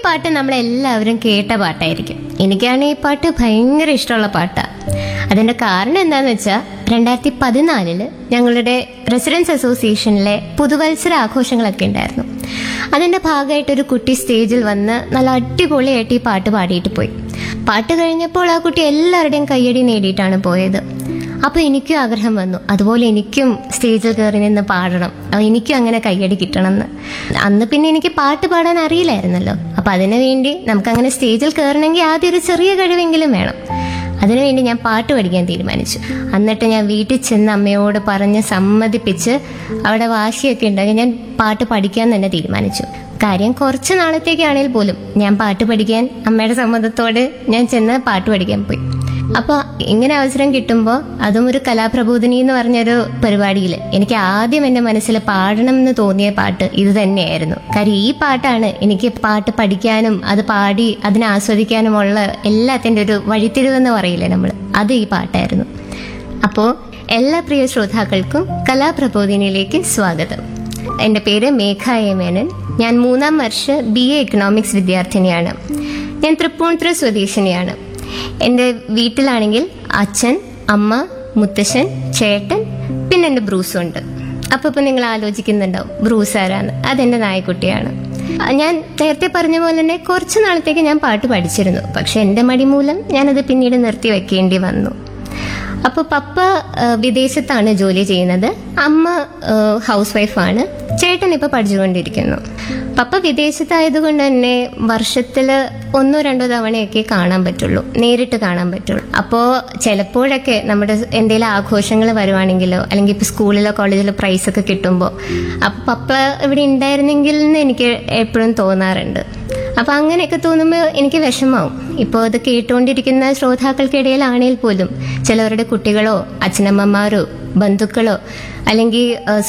പാട്ട് നമ്മളെല്ലാവരും കേട്ട പാട്ടായിരിക്കും എനിക്കാണ് ഈ പാട്ട് ഭയങ്കര ഇഷ്ടമുള്ള പാട്ടാണ് അതിന്റെ കാരണം എന്താന്ന് വെച്ചാൽ രണ്ടായിരത്തി പതിനാലില് ഞങ്ങളുടെ റെസിഡൻസ് അസോസിയേഷനിലെ പുതുവത്സര ആഘോഷങ്ങളൊക്കെ ഉണ്ടായിരുന്നു അതിന്റെ ഭാഗമായിട്ട് ഒരു കുട്ടി സ്റ്റേജിൽ വന്ന് നല്ല അടിപൊളിയായിട്ട് ഈ പാട്ട് പാടിയിട്ട് പോയി പാട്ട് കഴിഞ്ഞപ്പോൾ ആ കുട്ടി എല്ലാവരുടെയും കയ്യടി നേടിയിട്ടാണ് പോയത് അപ്പൊ എനിക്കും ആഗ്രഹം വന്നു അതുപോലെ എനിക്കും സ്റ്റേജിൽ കയറി നിന്ന് പാടണം അപ്പൊ എനിക്കും അങ്ങനെ കയ്യടി കിട്ടണം എന്ന് അന്ന് പിന്നെ എനിക്ക് പാട്ട് പാടാൻ അറിയില്ലായിരുന്നല്ലോ അപ്പൊ അതിനു വേണ്ടി നമുക്ക് അങ്ങനെ സ്റ്റേജിൽ കയറണമെങ്കിൽ ആദ്യം ഒരു ചെറിയ കഴിവെങ്കിലും വേണം അതിനുവേണ്ടി ഞാൻ പാട്ട് പഠിക്കാൻ തീരുമാനിച്ചു എന്നിട്ട് ഞാൻ വീട്ടിൽ ചെന്ന് അമ്മയോട് പറഞ്ഞ് സമ്മതിപ്പിച്ച് അവിടെ വാശിയൊക്കെ ഉണ്ടെങ്കിൽ ഞാൻ പാട്ട് പഠിക്കാൻ തന്നെ തീരുമാനിച്ചു കാര്യം കുറച്ച് നാളത്തേക്കാണെങ്കിൽ പോലും ഞാൻ പാട്ട് പഠിക്കാൻ അമ്മയുടെ സമ്മതത്തോടെ ഞാൻ ചെന്ന് പാട്ട് പഠിക്കാൻ പോയി അപ്പോൾ ഇങ്ങനെ അവസരം കിട്ടുമ്പോൾ അതും ഒരു കലാപ്രബോധിനി എന്ന് പറഞ്ഞൊരു പരിപാടിയിൽ എനിക്ക് ആദ്യം എൻ്റെ മനസ്സിൽ പാടണം എന്ന് തോന്നിയ പാട്ട് ഇത് തന്നെയായിരുന്നു കാര്യം ഈ പാട്ടാണ് എനിക്ക് പാട്ട് പഠിക്കാനും അത് പാടി അതിനെ ആസ്വദിക്കാനുമുള്ള എല്ലാത്തിൻ്റെ ഒരു വഴിത്തിരിവെന്ന് പറയില്ലേ നമ്മൾ അത് ഈ പാട്ടായിരുന്നു അപ്പോൾ എല്ലാ പ്രിയ ശ്രോതാക്കൾക്കും കലാപ്രബോധിനിയിലേക്ക് സ്വാഗതം എൻ്റെ പേര് മേഘ എ മേനൻ ഞാൻ മൂന്നാം വർഷ ബി എ എക്കണോമിക്സ് വിദ്യാർത്ഥിനിയാണ് ഞാൻ തൃപ്പൂണിത്തുറ സ്വദേശിനിയാണ് എൻ്റെ വീട്ടിലാണെങ്കിൽ അച്ഛൻ അമ്മ മുത്തശ്ശൻ ചേട്ടൻ പിന്നെ എൻ്റെ ബ്രൂസും ഉണ്ട് അപ്പോൾ ഇപ്പം നിങ്ങൾ ആലോചിക്കുന്നുണ്ടാവും ബ്രൂസ് ആരാന്ന് അതെൻ്റെ നായക്കുട്ടിയാണ് ആ, ഞാൻ നേരത്തെ പറഞ്ഞ പോലെ തന്നെ കുറച്ച് നാളത്തേക്ക് ഞാൻ പാട്ട് പഠിച്ചിരുന്നു പക്ഷെ എൻ്റെ മടി മൂലം ഞാനത് പിന്നീട് നിർത്തി വെക്കേണ്ടി വന്നു അപ്പോൾ പപ്പ ആ, വിദേശത്താണ് ജോലി ചെയ്യുന്നത് അമ്മ ആ, ഹൗസ് വൈഫാണ് ചേട്ടൻ ഇപ്പോൾ പഠിച്ചുകൊണ്ടിരിക്കുന്നു പപ്പ വിദേശത്തായതുകൊണ്ട് തന്നെ വർഷത്തിൽ ഒന്നോ രണ്ടോ തവണയൊക്കെ കാണാൻ പറ്റുള്ളൂ നേരിട്ട് കാണാൻ പറ്റുള്ളൂ അപ്പോൾ ചിലപ്പോഴൊക്കെ നമ്മുടെ എന്തെങ്കിലും ആഘോഷങ്ങൾ വരുവാണെങ്കിലോ അല്ലെങ്കിൽ ഇപ്പോൾ സ്കൂളിലോ കോളേജിലോ പ്രൈസ് ഒക്കെ കിട്ടുമ്പോൾ അപ്പം പപ്പ ഇവിടെ ഉണ്ടായിരുന്നെങ്കിൽ എന്ന് എനിക്ക് എപ്പോഴും തോന്നാറുണ്ട് അപ്പൊ അങ്ങനെയൊക്കെ തോന്നുമ്പോൾ എനിക്ക് വിഷമാവും ഇപ്പോൾ അത് കേട്ടുകൊണ്ടിരിക്കുന്ന ശ്രോതാക്കൾക്കിടയിലാണെങ്കിൽ പോലും ചിലവരുടെ കുട്ടികളോ അച്ഛനമ്മമാരോ ബന്ധുക്കളോ അല്ലെങ്കിൽ